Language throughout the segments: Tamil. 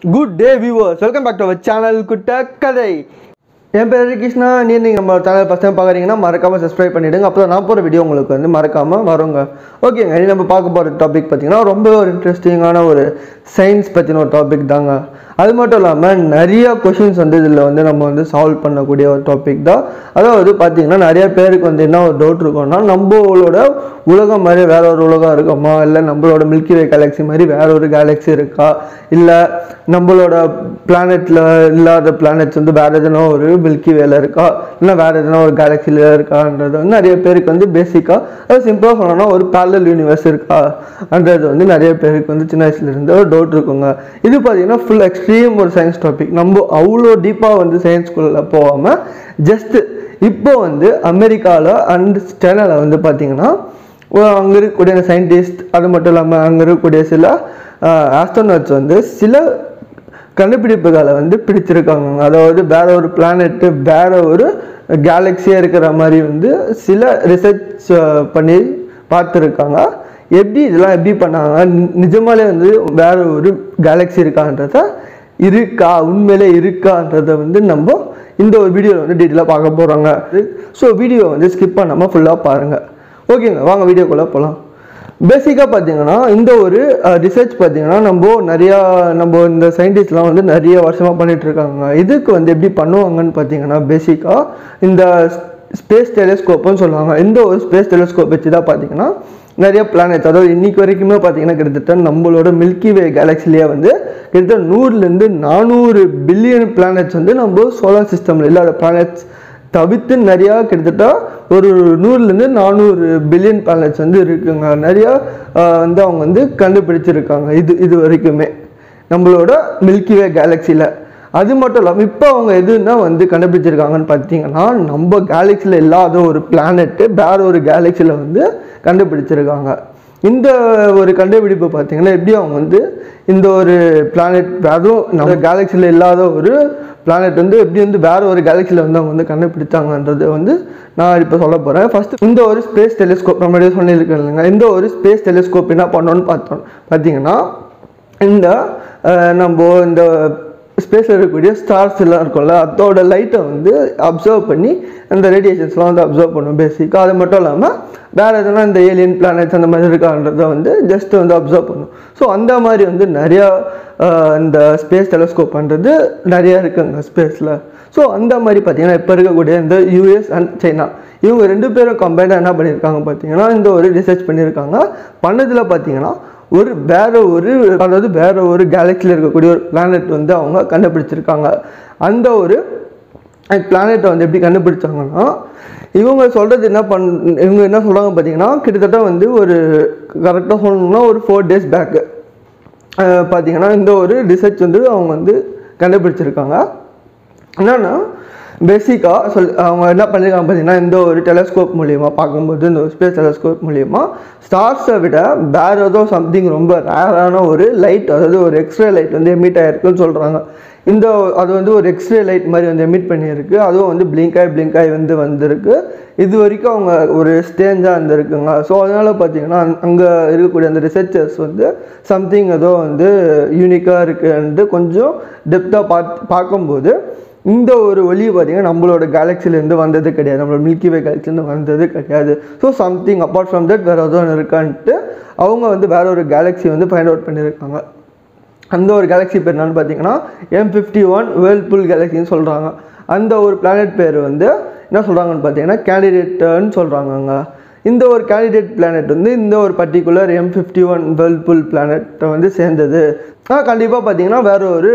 Good day viewers welcome back to our channel குட்ட கதை என் பேர் கிருஷ்ணா நீ நீங்கள் நம்ம சேனல் ஃபஸ்ட் டைம் பார்க்குறீங்கன்னா மறக்காமல் சப்ஸ்கிரைப் பண்ணிவிடுங்க அப்போ நான் போகிற வீடியோ உங்களுக்கு வந்து மறக்காமல் வருங்க ஓகேங்க இனி நம்ம பார்க்க போகிற டாபிக் பார்த்தீங்கன்னா ரொம்ப ஒரு இன்ட்ரெஸ்டிங்கான ஒரு சயின்ஸ் பற்றின ஒரு டாபிக் தாங்க அது மட்டும் இல்லாமல் நிறைய கொஷின்ஸ் வந்து இதில் வந்து நம்ம வந்து சால்வ் பண்ணக்கூடிய ஒரு டாபிக் தான் அதாவது பார்த்தீங்கன்னா நிறைய பேருக்கு வந்து என்ன ஒரு டவுட் இருக்கும்னா நம்மளோட உலகம் மாதிரி வேற ஒரு உலகம் இருக்குமா இல்லை நம்மளோட மில்கி வே கேலக்ஸி மாதிரி வேற ஒரு கேலக்ஸி இருக்கா இல்லை நம்மளோட பிளானெட்டில் இல்லாத பிளானெட்ஸ் வந்து வேற எதனா ஒரு மில்கி வேல இருக்கா இல்லை வேற எதனா ஒரு கேலக்சியில் இருக்கான்றது வந்து நிறைய பேருக்கு வந்து பேசிக்காக அது சிம்பிளாக சொல்லணும்னா ஒரு பேரலல் யூனிவர்ஸ் இருக்கான்றது வந்து நிறைய பேருக்கு வந்து சின்ன வயசுலேருந்து ஒரு டவுட் இருக்குங்க இது பார்த்தீங்கன்னா ஃபுல் எக்ஸ்ட்ரீம் ஒரு சயின்ஸ் டாபிக் நம்ம அவ்வளோ டீப்பாக வந்து சயின்ஸ்குள்ளே போகாமல் ஜஸ்ட்டு இப்போ வந்து அமெரிக்காவில் அண்ட் சைனாவில் வந்து பார்த்தீங்கன்னா அங்கே இருக்கக்கூடிய சயின்டிஸ்ட் அது மட்டும் இல்லாமல் அங்கே இருக்கக்கூடிய சில ஆஸ்ட்ரோனட்ஸ் வந்து சில கண்டுபிடிப்புகளை வந்து பிடிச்சிருக்காங்க அதாவது வேற ஒரு பிளானெட்டு வேற ஒரு கேலக்சியாக இருக்கிற மாதிரி வந்து சில ரிசர்ச் பண்ணி பார்த்துருக்காங்க எப்படி இதெல்லாம் எப்படி பண்ணாங்க நி- நிஜமாலே வந்து வேற ஒரு கேலக்ஸி இருக்கான்றத இருக்கா உண்மையிலே இருக்கான்றத வந்து நம்ம இந்த ஒரு வீடியோவில் வந்து டீட்டெயிலாக பார்க்க போகிறாங்க ஸோ வீடியோ வந்து ஸ்கிப் பண்ணாமல் ஃபுல்லாக பாருங்கள் ஓகேங்க வாங்க வீடியோக்குள்ளே போகலாம் பேசிக்காக பார்த்தீங்கன்னா இந்த ஒரு ரிசர்ச் பார்த்தீங்கன்னா நம்ம நிறையா நம்ம இந்த சயின்டிஸ்ட்லாம் வந்து நிறைய வருஷமாக பண்ணிட்டு இருக்காங்க இதுக்கு வந்து எப்படி பண்ணுவாங்கன்னு பார்த்தீங்கன்னா பேசிக்காக இந்த ஸ்பேஸ் டெலிஸ்கோப்னு சொல்லுவாங்க இந்த ஒரு ஸ்பேஸ் டெலிஸ்கோப் வச்சு தான் பார்த்தீங்கன்னா நிறைய பிளானெட்ஸ் அதாவது இன்னைக்கு வரைக்குமே பார்த்தீங்கன்னா கிட்டத்தட்ட நம்மளோட மில்கி வே கேலக்சிலேயே வந்து கிட்டத்தட்ட நூறுலேருந்து நானூறு பில்லியன் பிளானெட்ஸ் வந்து நம்ம சோலார் சிஸ்டமில் இல்லாத பிளானெட்ஸ் தவிர்த்து நிறையா கிட்டத்தட்ட ஒரு நூறுலேருந்து நானூறு பில்லியன் பிளானட்ஸ் வந்து இருக்குங்க நிறையா ஆஹ், வந்து அவங்க வந்து கண்டுபிடிச்சிருக்காங்க இது இது வரைக்குமே நம்மளோட மில்கி வே கேலக்சியில் அது மட்டும் இல்லாமல் இப்போ அவங்க எதுன்னா வந்து கண்டுபிடிச்சிருக்காங்கன்னு பார்த்தீங்கன்னா நம்ம கேலக்சியில் இல்லாத ஒரு பிளானெட்டு வேற ஒரு கேலக்சியில் வந்து கண்டுபிடிச்சிருக்காங்க இந்த ஒரு கண்டுபிடிப்பு பார்த்தீங்கன்னா எப்படி அவங்க வந்து இந்த ஒரு பிளானெட் அதுவும் நம்ம கேலக்சியில் இல்லாத ஒரு பிளானெட் வந்து எப்படி வந்து வேற ஒரு கேலக்சியில் வந்து அவங்க வந்து கண்டுபிடிச்சாங்கன்றது வந்து நான் இப்போ சொல்ல போகிறேன் ஃபர்ஸ்ட் இந்த ஒரு ஸ்பேஸ் டெலிஸ்கோப் நம்ம முன்னாடியே சொல்லியிருக்கேன் இல்லைங்க இந்த ஒரு ஸ்பேஸ் டெலிஸ்கோப் என்ன பண்ணோன்னு பார்த்தோம் பார்த்தீங்கன்னா இந்த அஹ், நம்ம இந்த ஸ்பேஸில் இருக்கக்கூடிய ஸ்டார்ஸ் எல்லாம் இருக்கும்ல அதோட லைட்டை வந்து அப்சர்வ் பண்ணி அந்த ரேடியேஷன்ஸ்லாம் வந்து அப்சர்வ் பண்ணும் பேசிக்காக அது மட்டும் இல்லாமல் வேறு எதனா இந்த ஏலியன் பிளானட்ஸ் அந்த மாதிரி இருக்கான்றத வந்து ஜஸ்ட் வந்து அப்சர்வ் பண்ணும் ஸோ அந்த மாதிரி வந்து நிறையா அஹ், இந்த ஸ்பேஸ் டெலஸ்கோப் பண்ணுறது நிறையா இருக்குங்க ஸ்பேஸில் ஸோ அந்த மாதிரி பார்த்தீங்கன்னா இப்போ இருக்கக்கூடிய இந்த யூஎஸ் அண்ட் சைனா இவங்க ரெண்டு பேரும் கம்பைனாக என்ன பண்ணியிருக்காங்க பார்த்தீங்கன்னா இந்த ஒரு ரிசர்ச் பண்ணியிருக்காங்க பண்ணதில் பார்த்தீங்கன்னா ஒரு வேற ஒரு அதாவது வேற ஒரு கேலக்சியில் இருக்கக்கூடிய ஒரு பிளானெட் வந்து அவங்க கண்டுபிடிச்சிருக்காங்க அந்த ஒரு பிளானெட்டை வந்து எப்படி கண்டுபிடிச்சாங்கன்னா இவங்க சொல்கிறது என்ன பண் இவங்க என்ன சொல்கிறாங்க பார்த்தீங்கன்னா கிட்டத்தட்ட வந்து ஒரு கரெக்டாக சொல்லணும்னா ஒரு ஃபோர் டேஸ் பேக்கு பார்த்தீங்கன்னா இந்த ஒரு ரிசர்ச் வந்து அவங்க வந்து கண்டுபிடிச்சிருக்காங்க என்னன்னா பேசிக்காக சொல் அவங்க என்ன பண்ணியிருக்காங்க பார்த்தீங்கன்னா இந்த ஒரு டெலஸ்கோப் மூலியமாக பார்க்கும்போது இந்த ஒரு ஸ்பேஸ் டெலஸ்கோப் மூலியமா ஸ்டார்ஸை விட வேறு ஏதோ சம்திங் ரொம்ப ரேரான ஒரு லைட் அதாவது ஒரு எக்ஸ்ரே லைட் வந்து எமிட் ஆகிருக்குன்னு சொல்கிறாங்க இந்த அது வந்து ஒரு எக்ஸ்ரே லைட் மாதிரி வந்து எமிட் பண்ணியிருக்கு அதுவும் வந்து blink ஆகி blink ஆகி வந்து வந்திருக்கு இது வரைக்கும் அவங்க ஒரு ஸ்டேஞ்சாக இருந்திருக்குங்க ஸோ அதனால் பார்த்தீங்கன்னா அங்கே இருக்கக்கூடிய அந்த ரிசர்ச்சர்ஸ் வந்து சம்திங் ஏதோ வந்து யூனிக்காக இருக்குன்ட்டு கொஞ்சம் டெப்த்தாக பார்த்து பார்க்கும்போது இந்த ஒரு ஒளி பார்த்தீங்கன்னா நம்மளோட கேலக்சிலேருந்து வந்தது கிடையாது நம்மளோட மில்கி வே கேலக்சிலேருந்து வந்தது கிடையாது so something apart from that வேறு எதுவும் இருக்கான்ட்டு அவங்க வந்து வேற ஒரு கேலக்ஸி வந்து ஃபைண்ட் அவுட் பண்ணியிருக்காங்க அந்த ஒரு கேலக்ஸி பேர் என்னன்னு பார்த்தீங்கன்னா எம் ஃபிஃப்டி ஒன் வேர்ல்புல் கேலக்சின்னு சொல்கிறாங்க அந்த ஒரு பிளானட் பேர் வந்து என்ன சொல்கிறாங்கன்னு பார்த்தீங்கன்னா கேண்டிடேட்டுன்னு சொல்கிறாங்கங்க இந்த ஒரு கேண்டிடேட் பிளானட் வந்து இந்த ஒரு particular M fifty one whirlpool பிளானட்டை வந்து சேர்ந்தது ஆனால் கண்டிப்பாக பார்த்தீங்கன்னா வேற ஒரு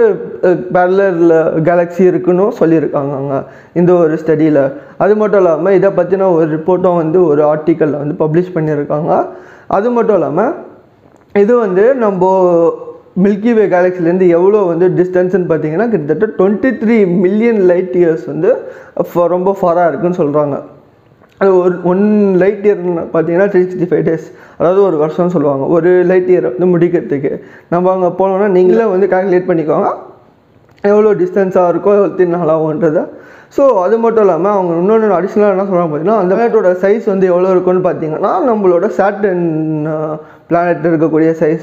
பேரலர் கேலக்ஸி இருக்குன்னு சொல்லியிருக்காங்கங்க இந்த ஒரு ஸ்டடியில் அது மட்டும் இல்லாமல் இதை பற்றின ஒரு ரிப்போர்ட்டும் வந்து ஒரு ஆர்டிக்கலில் வந்து பப்ளிஷ் பண்ணியிருக்காங்க அது மட்டும் இல்லாமல் இது வந்து நம்ம மில்கி வே கேலக்சிலேருந்து எவ்வளோ வந்து டிஸ்டன்ஸ்னு பார்த்தீங்கன்னா கிட்டத்தட்ட twenty three million light years வந்து fa- ரொம்ப ஃபாராக இருக்குன்னு சொல்கிறாங்க அது ஒரு ஒன் லைட் இயர் பார்த்தீங்கன்னா த்ரீ சிக்ஸ்டி ஃபைவ் டேஸ் அதாவது ஒரு வருஷம்னு சொல்லுவாங்க ஒரு லைட் இயர் வந்து முடிக்கிறதுக்கு நம்ம அங்கே போனோம்னா நீங்களே வந்து கால்குலேட் பண்ணிக்கோங்க எவ்வளோ டிஸ்டன்ஸாக இருக்கோ எவ்வளோ நாளாகும்ன்றதை ஸோ அது மட்டும் இல்லாமல் அவங்க இன்னொன்று அடிஷ்னலாக என்ன சொல்கிறாங்க பார்த்தீங்கன்னா அந்த பிளானட்டோட சைஸ் வந்து எவ்வளோ இருக்கும்னு பார்த்தீங்கன்னா நம்மளோட சாட்டன் பிளானட் இருக்கக்கூடிய சைஸு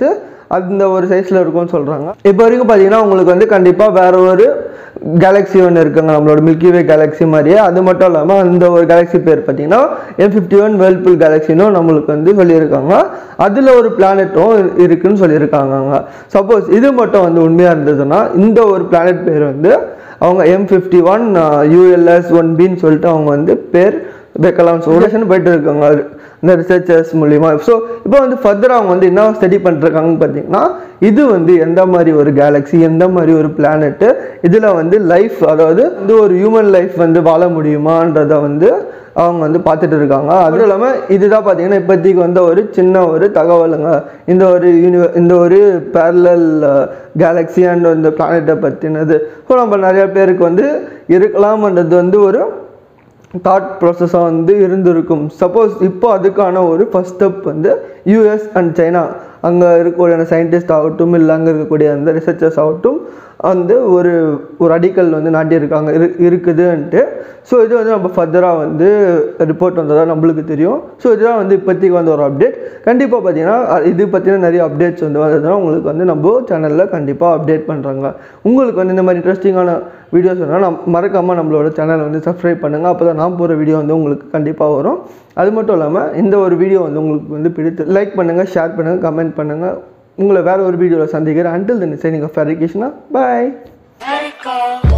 அந்த ஒரு சைஸில் இருக்கும்னு சொல்கிறாங்க இப்போ வரைக்கும் பார்த்தீங்கன்னா உங்களுக்கு வந்து கண்டிப்பாக வேற ஒரு கேலக்ஸி ஒன்று இருக்குங்க நம்மளோட மில்கி வே கேலக்ஸி மாதிரியே அது மட்டும் இல்லாமல் அந்த ஒரு கேலக்ஸி பேர் பார்த்தீங்கன்னா எம் ஃபிஃப்டி ஒன் வேர்ல்புல் கேலக்ஸினும் நம்மளுக்கு வந்து சொல்லியிருக்காங்க அதில் ஒரு பிளானட்டும் இருக்குன்னு சொல்லியிருக்காங்க சப்போஸ் இது மட்டும் வந்து உண்மையாக இருந்ததுன்னா இந்த ஒரு பிளானட் பேர் வந்து அவங்க M fifty one ULS one பின்னு சொல்லிட்டு அவங்க வந்து பேர் வைக்கலாம் சொல்யூஷன் போயிட்டு இருக்காங்க அது இந்த ரிசர்ச்சர்ஸ் மூலிமா ஸோ இப்போ வந்து ஃபர்தர் அவங்க வந்து என்ன ஸ்டடி பண்ணிருக்காங்கன்னு பார்த்தீங்கன்னா இது வந்து எந்த மாதிரி ஒரு கேலக்ஸி எந்த மாதிரி ஒரு பிளானெட்டு இதில் வந்து லைஃப் அதாவது வந்து ஒரு ஹியூமன் லைஃப் வந்து வாழ முடியுமான்றதை வந்து அவங்க வந்து பார்த்துட்டு இருக்காங்க அதுவும் இல்லாமல் இதுதான் பார்த்தீங்கன்னா இப்போதைக்கு வந்த ஒரு சின்ன ஒரு தகவலுங்க இந்த ஒரு யூனி இந்த ஒரு பேரலல் கேலக்ஸி அண்ட் இந்த பிளானெட்டை பற்றினது ஸோ நம்ம நிறைய பேருக்கு வந்து இருக்கலாம்ன்றது வந்து ஒரு தாட் ப்ராசஸாக வந்து இருந்திருக்கும் சப்போஸ் இப்போ அதுக்கான ஒரு ஃபஸ்ட் ஸ்டெப் வந்து யூஎஸ் அண்ட் சைனா அங்கே இருக்கக்கூடிய சயின்டிஸ்ட் ஆகட்டும் இல்லை அங்கே இருக்கக்கூடிய அந்த ரிசர்ச்சர்ஸ் ஆகட்டும் வந்து ஒரு ஒரு அடிக்கல் வந்து நாட்டியிருக்காங்க இரு இருக்குதுன்ட்டு ஸோ இது வந்து நம்ம ஃபர்தராக வந்து ரிப்போர்ட் வந்ததாக நம்மளுக்கு தெரியும் ஸோ இதுதான் வந்து இப்போதைக்கு வந்து ஒரு அப்டேட் கண்டிப்பாக பார்த்தீங்கன்னா அ- இது பற்றின நிறைய அப்டேட்ஸ் வந்து வந்ததுன்னா உங்களுக்கு வந்து நம்ம சேனலில் கண்டிப்பாக அப்டேட் பண்ணுறாங்க உங்களுக்கு வந்து இந்த மாதிரி இன்ட்ரெஸ்டிங்கான வீடியோஸ் வேணால் நம் மறக்காமல் நம்மளோட சேனலை வந்து சப்ஸ்கிரைப் பண்ணுங்கள் அப்போ தான் நான் போகிற வீடியோ வந்து உங்களுக்கு கண்டிப்பாக வரும் அது மட்டும் இல்லாமல் இந்த ஒரு வீடியோ வந்து உங்களுக்கு வந்து பிடித்து லைக் பண்ணுங்கள் ஷேர் பண்ணுங்கள் கமெண்ட் பண்ணுங்கள் உங்களை வேறு ஒரு வீடியோவில் சந்திக்கிறேன் அண்டில் தென் சைனிங் ஆஃப் ஃபேரிகேஷனா பாய் Let it go.